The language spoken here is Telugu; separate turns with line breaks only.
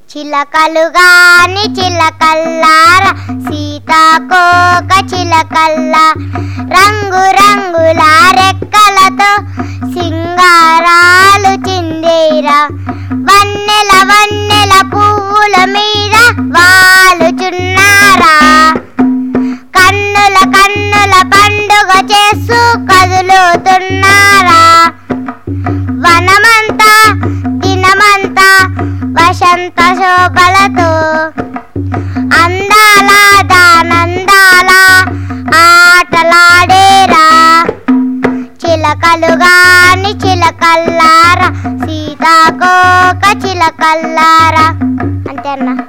చిలకలు గాని చిలకల్లార సీతాకోక చిలకల్లా రంగు రంగుల రెక్కలతో సింగారాలు చిందేరా వన్నెల వన్నెల పువ్వుల మీద వాలుచున్నారా కన్నుల కన్నుల పండుగ చేస్తూ కదులుతున్నారా వనమంతా దినమంతా వసంత శోభలతో అందాల దానందాల ఆటలాడేరా చిలకలు గాని చిలకల్లారా సీతాకోక చిలకల్లారా అంతే అన్నా